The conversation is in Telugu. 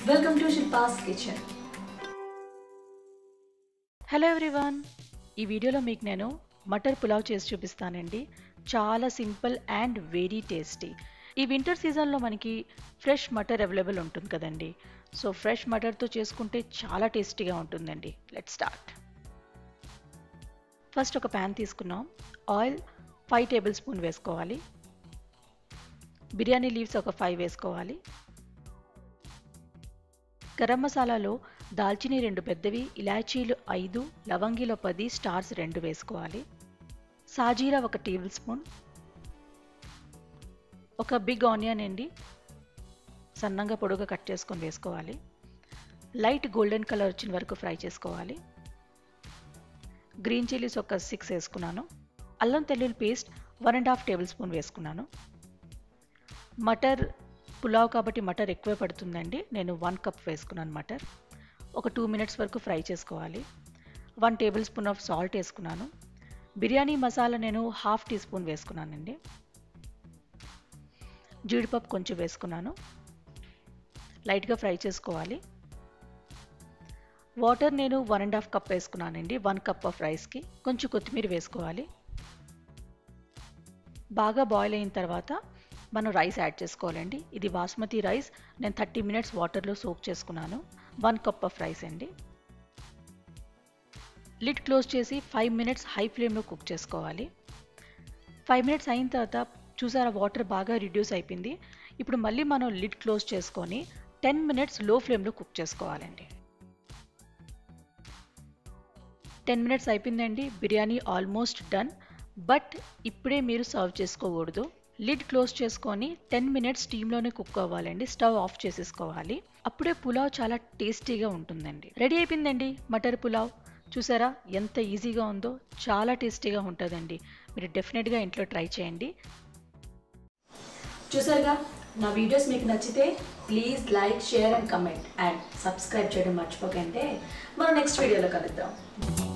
welcome to Shilpa's kitchen hello everyone ఈ వీడియోలో మీకు నేను మటర్ పులావ్ చేసి చూపిస్తానండి చాలా సింపుల్ అండ్ వెరీ టేస్టీ ఈ వింటర్ సీజన్లో మనకి ఫ్రెష్ మటర్ అవైలబుల్ ఉంటుంది కదండి సో ఫ్రెష్ మటర్తో చేసుకుంటే చాలా టేస్టీగా ఉంటుందండి లెట్ స్టార్ట్ ఫస్ట్ ఒక ప్యాన్ తీసుకున్నాం ఆయిల్ ఫైవ్ టేబుల్ స్పూన్ వేసుకోవాలి బిర్యానీ లీవ్స్ ఒక ఫైవ్ వేసుకోవాలి గరం మసాలాలో దాల్చిని రెండు పెద్దవి ఇలాచీలు ఐదు లవంగిలో పది స్టార్స్ రెండు వేసుకోవాలి సాజీరా ఒక టేబుల్ స్పూన్ ఒక బిగ్ ఆనియన్ అండి సన్నంగా పొడుగా కట్ చేసుకొని వేసుకోవాలి లైట్ గోల్డెన్ కలర్ వచ్చిన వరకు ఫ్రై చేసుకోవాలి గ్రీన్ చిల్లీస్ ఒక సిక్స్ వేసుకున్నాను అల్లం తెల్లుల్లి paste one and half tablespoon వేసుకున్నాను మటర్ పులావ్ కాబట్టి మటర్ ఎక్కువ పడుతుందండి నేను వన్ కప్ వేసుకున్నాను మటర్ ఒక టూ మినిట్స్ వరకు ఫ్రై చేసుకోవాలి one tablespoon of salt వేసుకున్నాను బిర్యానీ మసాలా నేను హాఫ్ టీ స్పూన్ వేసుకున్నానండి జీడిపప్పు కొంచెం వేసుకున్నాను లైట్గా ఫ్రై చేసుకోవాలి వాటర్ నేను వన్ అండ్ హాఫ్ కప్ వేసుకున్నానండి వన్ కప్ ఆఫ్ రైస్కి కొంచెం కొత్తిమీర వేసుకోవాలి బాగా బాయిల్ అయిన తర్వాత మనం రైస్ యాడ్ చేసుకోవాలండి ఇది బాస్మతి రైస్ నేను థర్టీ మినిట్స్ వాటర్లో సోక్ చేసుకున్నాను వన్ కప్ ఆఫ్ రైస్ అండి లిడ్ క్లోజ్ చేసి ఫైవ్ మినిట్స్ హై ఫ్లేమ్లో కుక్ చేసుకోవాలి ఫైవ్ మినిట్స్ అయిన తర్వాత చూసారా వాటర్ బాగా రిడ్యూస్ అయిపోయింది ఇప్పుడు మళ్ళీ మనం లిడ్ క్లోజ్ చేసుకొని టెన్ మినిట్స్ లో ఫ్లేమ్లో కుక్ చేసుకోవాలండి టెన్ మినిట్స్ అయిపోయిందండి బిర్యానీ ఆల్మోస్ట్ డన్ బట్ ఇప్పుడే మీరు సర్వ్ చేసుకోకూడదు లిడ్ క్లోజ్ చేసుకొని టెన్ మినిట్స్ స్టీమ్లోనే కుక్ అవ్వాలండి స్టవ్ ఆఫ్ చేసేసుకోవాలి అప్పుడే పులావ్ చాలా టేస్టీగా ఉంటుందండి రెడీ అయిపోయిందండి మటర్ పులావ్ చూసారా ఎంత ఈజీగా ఉందో చాలా టేస్టీగా ఉంటుందండి మీరు డెఫినెట్గా ఇంట్లో ట్రై చేయండి చూసారుగా నా వీడియోస్ మీకు నచ్చితే please like share and comment and subscribe చేయడం మర్చిపోకండి మనం నెక్స్ట్ వీడియోలో కలుద్దాం